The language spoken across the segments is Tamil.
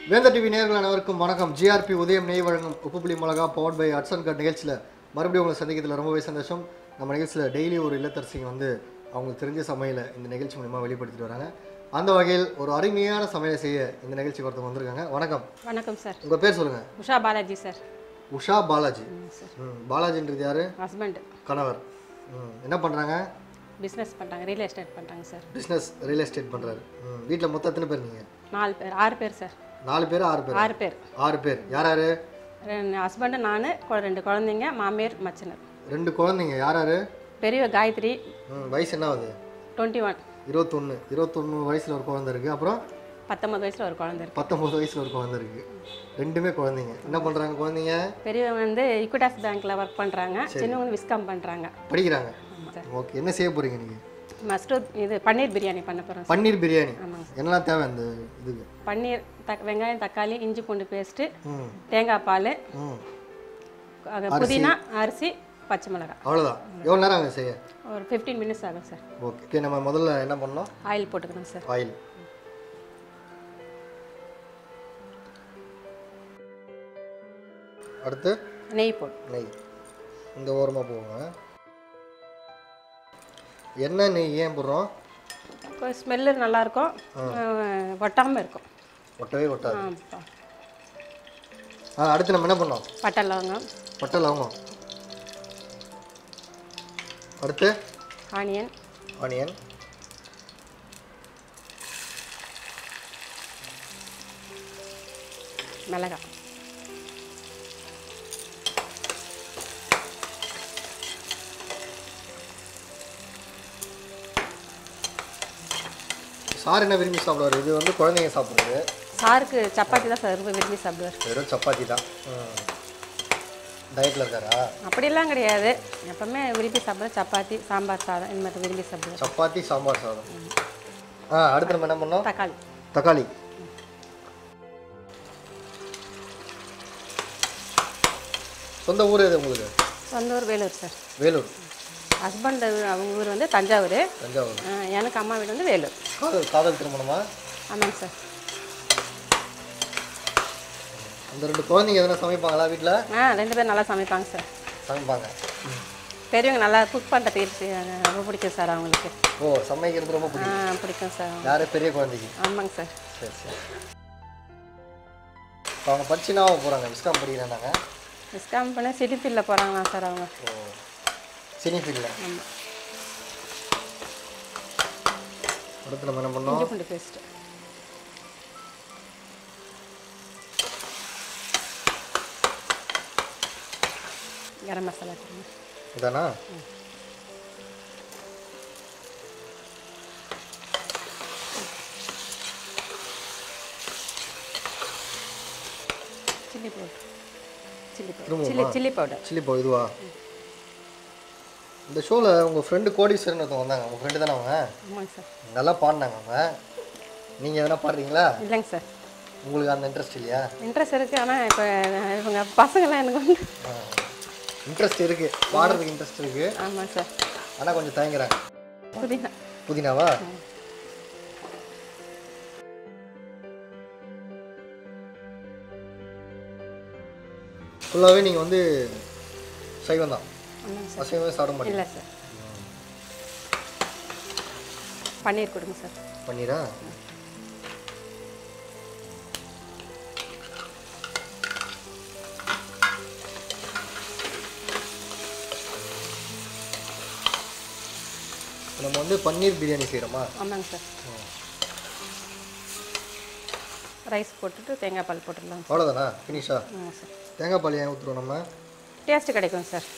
வேந்தர் டிவி நேர்கள் அனைவருக்கும் வணக்கம் ஜிஆர்பி உதயம் நெய் வழங்கும் உப்பு புளி மிளகா பவர் பை அட்சன் கட் நிகழ்ச்சியில் மறுபடியும் உங்களை சந்திக்கிறதுல ரொம்பவே சந்தோஷம் நம்ம நிகழ்ச்சியில் டெய்லி ஒரு இல்லத்தரசிங்க வந்து அவங்களுக்கு தெரிஞ்ச சமையலை இந்த நிகழ்ச்சி மூலிமா வெளிப்படுத்திட்டு வராங்க அந்த வகையில் ஒரு அருமையான சமையலை செய்ய இந்த நிகழ்ச்சிக்கு ஒருத்தவங்க வந்திருக்காங்க வணக்கம் வணக்கம் சார் உங்கள் பேர் சொல்லுங்கள் உஷா பாலாஜி சார் உஷா பாலாஜி சார் ம் பாலாஜின்றது யார் ஹஸ்பண்ட் கணவர் ம் என்ன பண்ணுறாங்க பிஸ்னஸ் பண்ணுறாங்க ரியல் எஸ்டேட் பண்ணுறாங்க சார் பிஸ்னஸ் ரியல் எஸ்டேட் பண்ணுறாரு ம் வீட்டில் மொத்தம் எத்தனை பேர் நீங்கள் நாலு பேர் ஆறு பேர் சார் நாலு பேர் ஆறு பேர் ஆறு பேர் ஆறு பேர் யார் யார் ரெண்டு ஹஸ்பண்டு நான் ரெண்டு குழந்தைங்க மாமியார் மச்சினர் ரெண்டு குழந்தைங்க யார் யார் பெரிய காயத்ரி ம் வயசு என்ன ஆகுது டுவெண்ட்டி ஒன் இருபத்தொன்று இருபத்தொன்று வயசில் ஒரு குழந்தை இருக்குது அப்புறம் பத்தொம்பது வயசில் ஒரு குழந்தை இருக்கு பத்தொம்பது வயசில் ஒரு குழந்தை இருக்குது ரெண்டுமே குழந்தைங்க என்ன பண்ணுறாங்க குழந்தைங்க பெரியவங்க வந்து ஈக்குவிட்டாஸ் பேங்க்கில் ஒர்க் பண்ணுறாங்க சின்னவங்க வந்து விஸ்காம் பண்ணுறாங்க படிக்கிறாங்க ஆமாம் சார் ஓகே என்ன செய்ய போகிறீங்க நீங்கள் மஸ்டர்ட் இது பன்னீர் பிரியாணி பண்ண போகிறோம் சார் பன்னீர் பிரியாணி ஆமாங்க என்னெல்லாம் தேவை அந்த இதுக்கு பன்னீர் தக் வெங்காயம் தக்காளி இஞ்சி பூண்டு பேஸ்ட்டு ம் தேங்காய் பால் ம் புதினா அரிசி பச்சை மிளகாய் அவ்வளோதான் எவ்வளோ நேரம் அங்கே செய்ய ஒரு ஃபிஃப்டீன் மினிட்ஸ் ஆகும் சார் ஓகே ஓகே நம்ம முதல்ல என்ன பண்ணோம் ஆயில் போட்டுக்கணும் சார் ஆயில் அடுத்து நெய் போட்டு நெய் இந்த ஓரமாக போவோங்க எண்ணெய் நெய் ஏன் போடுறோம் ஸ்மெல்லு நல்லாயிருக்கும் ஒட்டாமல் இருக்கும் ஒட்டவே ஒட்டாது ஆ, ஆ அடுத்து நம்ம என்ன பண்ணோம் பட்டை லவங்கம் பட்டை லவங்கம் அடுத்து ஆனியன் ஆனியன் மிளகாய் சார் என்ன விரும்பி சாப்பிடுவார் இது வந்து குழந்தைங்க சாப்பிட்றது சாருக்கு சப்பாத்தி தான் சார் ரொம்ப விரும்பி சாப்பிடுவார் வெறும் சப்பாத்தி தான் டயட்டில் இருக்காரா அப்படிலாம் கிடையாது எப்பவுமே விரும்பி சாப்பிட்ற சப்பாத்தி சாம்பார் சாதம் இந்த மாதிரி விரும்பி சாப்பிடுவார் சப்பாத்தி சாம்பார் சாதம் ஆ அடுத்து நம்ம என்ன பண்ணோம் தக்காளி தக்காளி சொந்த ஊர் எது உங்களுக்கு சொந்த ஊர் வேலூர் சார் வேலூர் ஹஸ்பண்ட் அவங்க ஊர் வந்து தஞ்சாவூர் தஞ்சாவூர் ஆ, எனக்கு அம்மா வீடு வந்து வேலூர் காதல் காதல் திருமணமா ஆமாங்க சார் அந்த ரெண்டு குழந்தைங்க எதனா சமைப்பாங்களா வீட்டில் ஆ ரெண்டு பேரும் நல்லா சமைப்பாங்க சார் சமைப்பாங்க பெரியவங்க நல்லா குக் பண்ணுற பயிற்சி ரொம்ப பிடிக்கும் சார் அவங்களுக்கு ஓ சமைக்கிறது ரொம்ப ஆ பிடிக்கும் பிடிக்கும் சார் யாரு பெரிய குழந்தைக்கு ஆமாங்க சார் சரி சரி இப்போ அவங்க படிச்சுனா போகிறாங்க விஸ்காம் படிக்கிறாங்க டிஸ்காம் பண்ண சிட்டி ஃபீல்டில் போகிறாங்களா சார் அவங்க ஓ சினி ஃபீல்டில் ஆமாம் அடுத்து நம்ம என்ன பண்ணோம் இஞ்சி பூண்டு பேஸ்ட்டு கரம் மசாலா தூள். இதானா சில்லி பவுடர் சில்லி பவுடர் திரும்பவுமா? சில்லி சில்லி பவுடர் சில்லி போ இதுவா இந்த ஷோவில் உங்கள் ஃப்ரெண்டு கோடீஸ்வரன் ஒருத்தவங்க வந்தாங்க உங்கள் ஃப்ரெண்டு தானே அவங்க ஆமாங்க சார் நல்லா பாடினாங்க அவங்க நீங்கள் எதனா பாடுறீங்களா இல்லைங்க சார் உங்களுக்கு அந்த இன்ட்ரெஸ்ட் இல்லையா இன்ட்ரெஸ்ட் இருக்குது ஆனால் இப்போ இவங்க பசங்களாம் எனக்கு வந்து இன்ட்ரெஸ்ட் இருக்குது பாடுறதுக்கு இன்ட்ரெஸ்ட் இருக்குது ஆமாம் சார் ஆனால் கொஞ்சம் தயங்குறாங்க புதினா புதினாவா ஃபுல்லாகவே நீங்கள் வந்து சைவம் தான் ஆமாங்க சார் அசைவமே சாப்பிட மாட்டீங்க இல்லை சார் பன்னீர் கொடுங்க சார் பன்னீரா இப்ப நம்ம வந்து பன்னீர் பிரியாணி செய்கிறோமா ஆமாங்க சார் ரைஸ் போட்டுட்டு தேங்காய் பால் போட்டுடலாம் சார் அவ்வளோதானா ஃபினிஷா ஆமாம் சார் தேங்காய் பால் ஏன் ஊற்றுறோம் நம்ம டேஸ்ட்டு கிடைக்கும் சார்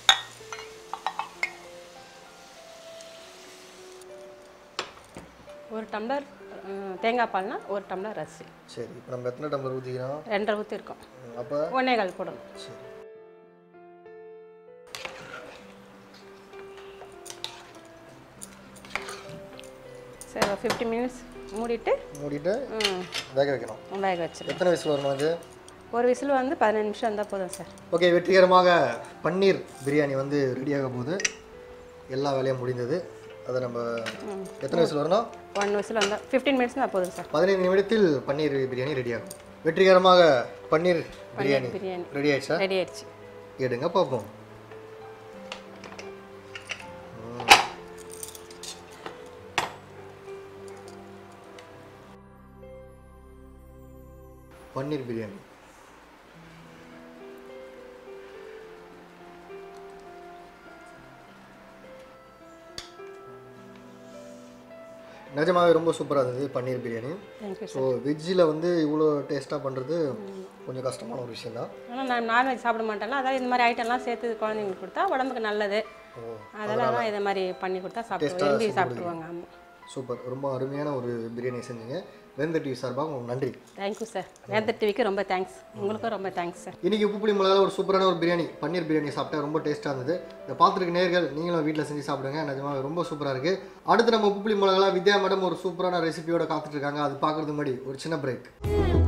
ஒரு டம்ளர் அஹ், தேங்காய் பால்னா ஒரு டம்ளர் அரிசி சரி இப்போ நம்ம எத்தனை டம்ளர் ஊற்றிக்கிறோம் ரெண்டரை ஊற்றி இருக்கும் அப்போ ஒன்றே கால் போடணும் சரி சரி ஒரு ஃபிஃப்டி மினிட்ஸ் மூடிட்டு மூடிட்டு ம், வேக வைக்கணும் வேக வச்சிருங்க எத்தனை வயசில் வரணும் அது ஒரு விசில் வந்து பதினஞ்சு நிமிஷம் இருந்தால் போதும் சார் ஓகே வெற்றிகரமாக பன்னீர் பிரியாணி வந்து ரெடியாக போகுது எல்லா வேலையும் முடிந்தது அதை நம்ம எத்தனை வயசில் வரணும் ஒன் விசில் வந்தால் ஃபிஃப்டீன் மினிட்ஸ் தான் போதும் சார் பதினைந்து நிமிடத்தில் பன்னீர் பிரியாணி ரெடியாகும் வெற்றிகரமாக பன்னீர் பிரியாணி பிரியாணி ரெடி ஆயிடுச்சா ரெடி ஆயிடுச்சு எடுங்க பார்ப்போம் பன்னீர் பிரியாணி நிஜமாவே ரொம்ப சூப்பராக இருந்தது பன்னீர் பிரியாணி தேங்க்யூ ஸோ வெஜ்ஜில் வந்து இவ்வளோ டேஸ்ட்டாக பண்ணுறது கொஞ்சம் கஷ்டமான ஒரு விஷயம் தான் ஆனால் நான் நான்வெஜ் சாப்பிட மாட்டேன்ல அதாவது இந்த மாதிரி ஐட்டம்லாம் சேர்த்து குழந்தைங்களுக்கு கொடுத்தா உடம்புக்கு நல்லது ஓ அதெல்லாம் தான் இதை மாதிரி பண்ணி கொடுத்தா சாப்பிடுவோம் விரும்பி சாப்பிடுவாங்க ஆமாம் சூப்பர் ரொம்ப அருமையான ஒரு பிரியாணி செஞ்சீங்க வேந்த டிவி சார்பாக உங்களுக்கு நன்றி தேங்க்யூ சார் வேந்தர் டிவிக்கு ரொம்ப தேங்க்ஸ் உங்களுக்கும் ரொம்ப தேங்க்ஸ் சார் இன்னைக்கு உப்புப்புளி மிளகால ஒரு சூப்பரான ஒரு பிரியாணி பன்னீர் பிரியாணி சாப்பிட்டா ரொம்ப டேஸ்ட்டாக இருந்தது இதை பார்த்துருக்க நேர்கள் நீங்களும் வீட்டில் செஞ்சு சாப்பிடுங்க நிஜமாக ரொம்ப சூப்பராக இருக்குது அடுத்து நம்ம உப்புப்புளி மிளகால வித்யா மேடம் ஒரு சூப்பரான ரெசிபியோட காத்துட்டு இருக்காங்க அது பார்க்கறதுக்கு முன்னாடி ஒரு சின்ன பிரேக்